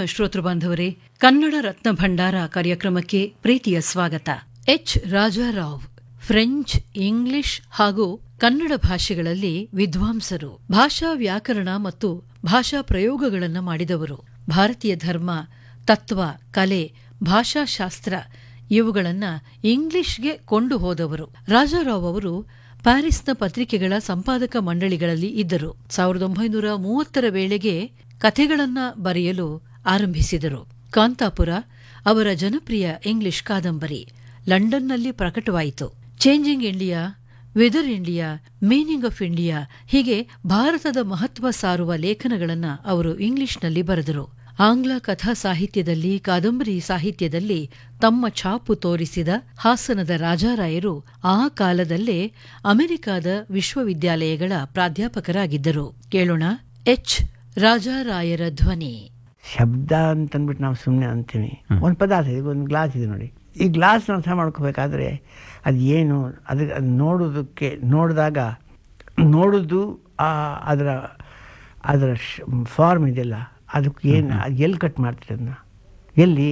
ಶ್ರೋತೃ ಬಾಂಧವರೇ ಕನ್ನಡ ರತ್ನ ಭಂಡಾರ ಕಾರ್ಯಕ್ರಮಕ್ಕೆ ಪ್ರೀತಿಯ ಸ್ವಾಗತ ಎಚ್ ರಾಜಾರಾವ್ ಫ್ರೆಂಚ್ ಇಂಗ್ಲಿಷ್ ಹಾಗೂ ಕನ್ನಡ ಭಾಷೆಗಳಲ್ಲಿ ವಿದ್ವಾಂಸರು ಭಾಷಾ ವ್ಯಾಕರಣ ಮತ್ತು ಭಾಷಾ ಪ್ರಯೋಗಗಳನ್ನು ಮಾಡಿದವರು ಭಾರತೀಯ ಧರ್ಮ ತತ್ವ ಕಲೆ ಭಾಷಾಶಾಸ್ತ್ರ ಇವುಗಳನ್ನ ಇಂಗ್ಲಿಷ್ಗೆ ಕೊಂಡು ಹೋದವರು ರಾಜಾರಾವ್ ಅವರು ಪ್ಯಾರಿಸ್ನ ಪತ್ರಿಕೆಗಳ ಸಂಪಾದಕ ಮಂಡಳಿಗಳಲ್ಲಿ ಇದ್ದರು ಸಾವಿರದ ಒಂಬೈನೂರ ಮೂವತ್ತರ ವೇಳೆಗೆ ಕಥೆಗಳನ್ನ ಬರೆಯಲು ಆರಂಭಿಸಿದರು ಕಾಂತಾಪುರ ಅವರ ಜನಪ್ರಿಯ ಇಂಗ್ಲಿಷ್ ಕಾದಂಬರಿ ಲಂಡನ್ನಲ್ಲಿ ಪ್ರಕಟವಾಯಿತು changing India weather India meaning of India ಹೀಗೆ ಭಾರತದ ಮಹತ್ವ ಸಾರುವ ಲೇಖನಗಳನ್ನ ಅವರು ಇಂಗ್ಲಿಷ್ನಲ್ಲಿ ಬರೆದರು ಆಂಗ್ಲ ಕಥಾ ಸಾಹಿತ್ಯದಲ್ಲಿ ಕಾದಂಬರಿ ಸಾಹಿತ್ಯದಲ್ಲಿ ತಮ್ಮ ಛಾಪು ತೋರಿಸಿದ ಹಾಸನದ ರಾಜಾರಾಯರು ಆ ಕಾಲದಲ್ಲೇ ಅಮೆರಿಕಾದ ವಿಶ್ವವಿದ್ಯಾಲಯಗಳ ಪ್ರಾಧ್ಯಾಪಕರಾಗಿದ್ದರು ಕೇಳೋಣ ಎಚ್ ರಾಜಾರಾಯರ ಧ್ವನಿ ಶಬ್ದ ಅಂತಂದ್ಬಿಟ್ಟು ನಾವು ಸುಮ್ಮನೆ ಅಂತೀವಿ ಒಂದು ಪದಾರ್ಥ ಇದೆ ಒಂದು ಗ್ಲಾಸ್ ಇದೆ ನೋಡಿ ಈ ಗ್ಲಾಸ್ ಅರ್ಥ ಮಾಡ್ಕೋಬೇಕಾದ್ರೆ ಅದು ಏನು ಅದು ಅದು ನೋಡೋದಕ್ಕೆ ನೋಡಿದಾಗ ನೋಡೋದು ಆ ಅದರ ಅದರ ಫಾರ್ಮ್ ಇದೆಯಲ್ಲ ಅದಕ್ಕೆ ಏನು ಅದು ಎಲ್ಲಿ ಕಟ್ ಮಾಡ್ತೀರಿ ಅದನ್ನ ಎಲ್ಲಿ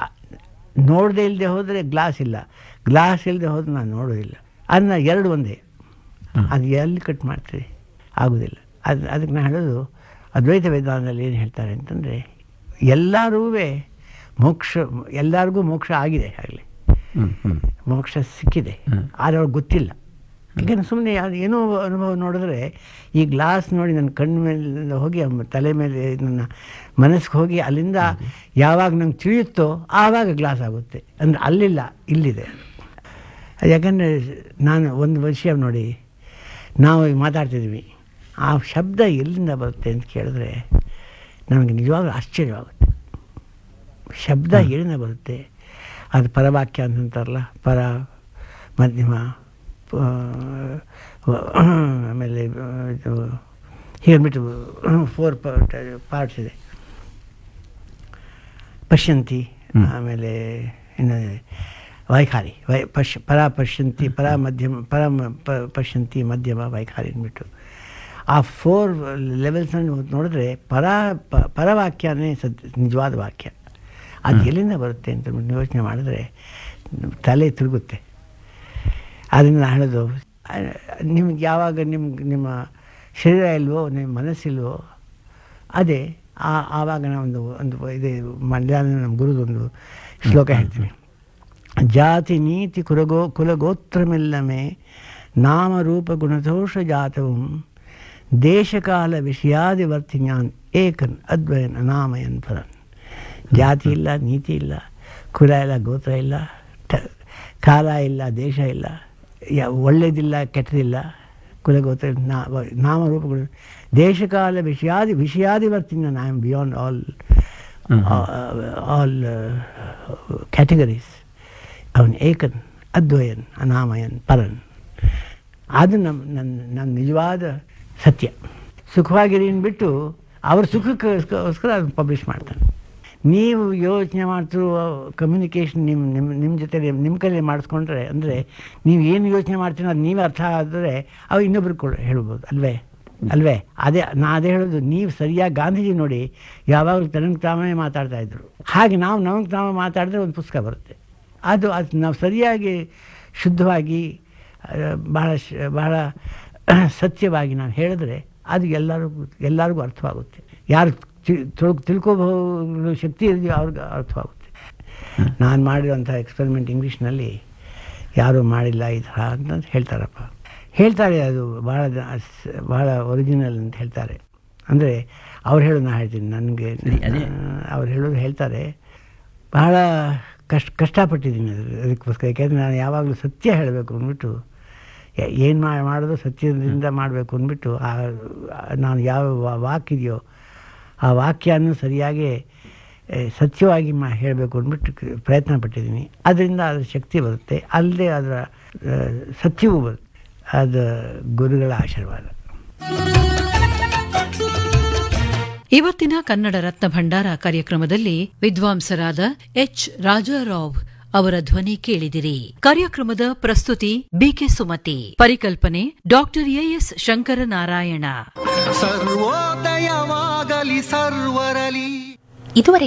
ನೋಡದೆ ಇಲ್ಲದೆ ಹೋದರೆ ಗ್ಲಾಸ್ ಇಲ್ಲ ಗ್ಲಾಸ್ ಇಲ್ಲದೆ ಹೋದ್ರೆ ನಾನು ನೋಡೋದಿಲ್ಲ ಅದನ್ನ ಎರಡು ಒಂದೇ ಅದು ಎಲ್ಲಿ ಕಟ್ ಮಾಡ್ತೀರಿ ಆಗೋದಿಲ್ಲ ಅದು ಅದಕ್ಕೆ ನಾನು ಹೇಳೋದು ಅದ್ವೈತ ವೇದಾಂತದಲ್ಲಿ ಏನು ಹೇಳ್ತಾರೆ ಅಂತಂದರೆ ಎಲ್ಲರೂ ಮೋಕ್ಷ ಎಲ್ಲರಿಗೂ ಮೋಕ್ಷ ಆಗಿದೆ ಆಗಲಿ ಮೋಕ್ಷ ಸಿಕ್ಕಿದೆ ಆದರೆ ಅವ್ರಿಗೆ ಗೊತ್ತಿಲ್ಲ ಯಾಕಂದ್ರೆ ಸುಮ್ಮನೆ ಅದು ಏನೋ ಅನುಭವ ನೋಡಿದ್ರೆ ಈ ಗ್ಲಾಸ್ ನೋಡಿ ನನ್ನ ಕಣ್ಣು ಮೇಲೆ ಹೋಗಿ ಅಮ್ಮ ತಲೆ ಮೇಲೆ ನನ್ನ ಮನಸ್ಸಿಗೆ ಹೋಗಿ ಅಲ್ಲಿಂದ ಯಾವಾಗ ನಂಗೆ ತಿಳಿಯುತ್ತೋ ಆವಾಗ ಗ್ಲಾಸ್ ಆಗುತ್ತೆ ಅಂದರೆ ಅಲ್ಲಿಲ್ಲ ಇಲ್ಲಿದೆ ಅದು ಯಾಕಂದರೆ ನಾನು ಒಂದು ವಿಷಯ ನೋಡಿ ನಾವು ಈಗ ಮಾತಾಡ್ತಿದ್ವಿ ಆ ಶಬ್ದ ಎಲ್ಲಿಂದ ಬರುತ್ತೆ ಅಂತ ಕೇಳಿದ್ರೆ ನಮಗೆ ನಿಜವಾಗ್ಲೂ ಆಶ್ಚರ್ಯವಾಗುತ್ತೆ ಶಬ್ದ ಎಲ್ಲಿಂದ ಬರುತ್ತೆ ಅದು ಪರವಾಕ್ಯ ಅಂತಂತಾರಲ್ಲ ಪರ ಮಧ್ಯಮ ಆಮೇಲೆ ಇದು ಹೀಗಂದ್ಬಿಟ್ಟು ಫೋರ್ ಪಾರ್ಟ್ಸ್ ಇದೆ ಪಶ್ಯಂತಿ ಆಮೇಲೆ ಇನ್ನು ವೈಖಾರಿ ವೈ ಪಶ್ ಪರ ಪಶ್ಯಂತಿ ಪರ ಮಧ್ಯಮ ಪರ ಪಶ್ಯಂತಿ ಮಧ್ಯಮ ವೈಖಾರಿ ಅಂದ್ಬಿಟ್ಟು ಆ ಫೋರ್ ಲೆವೆಲ್ಸನ್ನು ನೋಡಿದ್ರೆ ಪರ ಪರವಾಕ್ಯನೇ ಸದ್ ನಿಜವಾದ ವಾಕ್ಯ ಅದು ಎಲ್ಲಿಂದ ಬರುತ್ತೆ ಅಂತ ಯೋಚನೆ ಮಾಡಿದ್ರೆ ತಲೆ ತಿರುಗುತ್ತೆ ಅದರಿಂದ ಹೇಳೋದು ನಿಮ್ಗೆ ಯಾವಾಗ ನಿಮ್ಗೆ ನಿಮ್ಮ ಶರೀರ ಇಲ್ವೋ ನಿಮ್ಮ ಮನಸ್ಸಿಲ್ವೋ ಅದೇ ಆ ಆವಾಗ ನಾವೊಂದು ಒಂದು ಇದೆ ಮಂಡ್ಯ ನಮ್ಮ ಗುರುದೊಂದು ಶ್ಲೋಕ ಹೇಳ್ತೀನಿ ಜಾತಿ ನೀತಿ ಕುಲಗೋ ಕುಲಗೋತ್ರಮಿಲ್ಲಮೆ ನಾಮರೂಪ ಗುಣದೋಷ ಜಾತವಂ ದೇಶಕಾಲ ವಿಷಯಾದಿವರ್ತಿನ್ಯಾನ್ ಏಕನ್ ಅದ್ವಯನ್ ಅನಾಮಯನ್ ಫಲನ್ ಜಾತಿ ಇಲ್ಲ ನೀತಿ ಇಲ್ಲ ಕುಲ ಇಲ್ಲ ಗೋತ್ರ ಇಲ್ಲ ಕಾಲ ಇಲ್ಲ ದೇಶ ಇಲ್ಲ ಯಾ ಒಳ್ಳೇದಿಲ್ಲ ಕೆಟ್ಟದಿಲ್ಲ ಕುಲಗೋತ್ರ ನಾ ನಾಮರೂಪಗಳು ದೇಶಕಾಲ ವಿಷಯಾದಿ ವಿಷಯಾದಿವರ್ತಿನ I am beyond all all categories ಅವನು ಏಕನ್ ಅದ್ವಯನ್ ಅನಾಮಯನ್ ಪರನ್ ಅದು ನಮ್ಮ ನನ್ನ ನನ್ನ ನಿಜವಾದ ಸತ್ಯ ಸುಖವಾಗಿರಿ ಬಿಟ್ಟು ಅವ್ರ ಸುಖಕ್ಕೋಸ್ಕರ ಅದನ್ನು ಪಬ್ಲಿಷ್ ಮಾಡ್ತಾನೆ ನೀವು ಯೋಚನೆ ಮಾಡ್ತಿರೋ ಕಮ್ಯುನಿಕೇಷನ್ ನಿಮ್ಮ ನಿಮ್ಮ ನಿಮ್ಮ ಜೊತೆ ನಿಮ್ಮ ಕೈಲಿ ಮಾಡಿಸ್ಕೊಂಡ್ರೆ ಅಂದರೆ ನೀವು ಏನು ಯೋಚನೆ ಮಾಡ್ತೀನೋ ಅದು ನೀವೇ ಅರ್ಥ ಆದರೆ ಅವು ಇನ್ನೊಬ್ರಿಗೆ ಕೊಡ ಹೇಳ್ಬೋದು ಅಲ್ವೇ ಅಲ್ವೇ ಅದೇ ನಾ ಅದೇ ಹೇಳೋದು ನೀವು ಸರಿಯಾಗಿ ಗಾಂಧೀಜಿ ನೋಡಿ ಯಾವಾಗಲೂ ತನಗೆ ತಾವೇ ಮಾತಾಡ್ತಾ ಇದ್ರು ಹಾಗೆ ನಾವು ನಮಗೆ ತಾವೇ ಮಾತಾಡಿದ್ರೆ ಒಂದು ಪುಸ್ತಕ ಬರುತ್ತೆ ಅದು ಅದು ನಾವು ಸರಿಯಾಗಿ ಶುದ್ಧವಾಗಿ ಬಹಳ ಬಹಳ ಸತ್ಯವಾಗಿ ನಾವು ಹೇಳಿದ್ರೆ ಅದು ಎಲ್ಲರಿಗೂ ಎಲ್ಲರಿಗೂ ಅರ್ಥವಾಗುತ್ತೆ ಯಾರು ತಿಳ್ಕೋಬಹುದು ಶಕ್ತಿ ಇದೆಯೋ ಅವ್ರಿಗೆ ಅರ್ಥವಾಗುತ್ತೆ ನಾನು ಮಾಡಿರೋಂಥ ಎಕ್ಸ್ಪೆರಿಮೆಂಟ್ ಇಂಗ್ಲೀಷ್ನಲ್ಲಿ ಯಾರೂ ಮಾಡಿಲ್ಲ ಈ ಥರ ಅಂತ ಹೇಳ್ತಾರಪ್ಪ ಹೇಳ್ತಾರೆ ಅದು ಭಾಳ ಭಾಳ ಒರಿಜಿನಲ್ ಅಂತ ಹೇಳ್ತಾರೆ ಅಂದರೆ ಅವ್ರು ಹೇಳೋದು ನಾನು ಹೇಳ್ತೀನಿ ನನಗೆ ಅವ್ರು ಹೇಳೋದು ಹೇಳ್ತಾರೆ ಬಹಳ ಕಷ್ಟ ಕಷ್ಟಪಟ್ಟಿದ್ದೀನಿ ಅದು ಅದಕ್ಕೋಸ್ಕರ ಯಾಕೆಂದರೆ ನಾನು ಯಾವಾಗಲೂ ಸತ್ಯ ಹೇಳಬೇಕು ಅಂದ್ಬಿಟ್ಟು ಏನು ಮಾಡೋದು ಸತ್ಯದಿಂದ ಮಾಡಬೇಕು ಅಂದ್ಬಿಟ್ಟು ಆ ನಾನು ಯಾವ ವಾಕಿದೆಯೋ ಆ ವಾಕ್ಯನೂ ಸರಿಯಾಗಿ ಸತ್ಯವಾಗಿ ಮಾ ಹೇಳಬೇಕು ಅಂದ್ಬಿಟ್ಟು ಪ್ರಯತ್ನ ಪಟ್ಟಿದ್ದೀನಿ ಅದರಿಂದ ಅದರ ಶಕ್ತಿ ಬರುತ್ತೆ ಅಲ್ಲದೆ ಅದರ ಸತ್ಯವೂ ಬರುತ್ತೆ ಅದು ಗುರುಗಳ ಆಶೀರ್ವಾದ ಇವತ್ತಿನ ಕನ್ನಡ ರತ್ನ ಭಂಡಾರ ಕಾರ್ಯಕ್ರಮದಲ್ಲಿ ವಿದ್ವಾಂಸರಾದ ಎಚ್ ರಾಜಾರಾವ್ ಅವರ ಧ್ವನಿ ಕೇಳಿದಿರಿ ಕಾರ್ಯಕ್ರಮದ ಪ್ರಸ್ತುತಿ ಬಿಕೆ ಸುಮತಿ ಪರಿಕಲ್ಪನೆ ಡಾಕ್ಟರ್ ಎಎಸ್ ಶಂಕರನಾರಾಯಣ ಸರ್ವೋದಯವಾಗಲಿ ಸರ್ವರಲಿ ಇದುವರೆಗೆ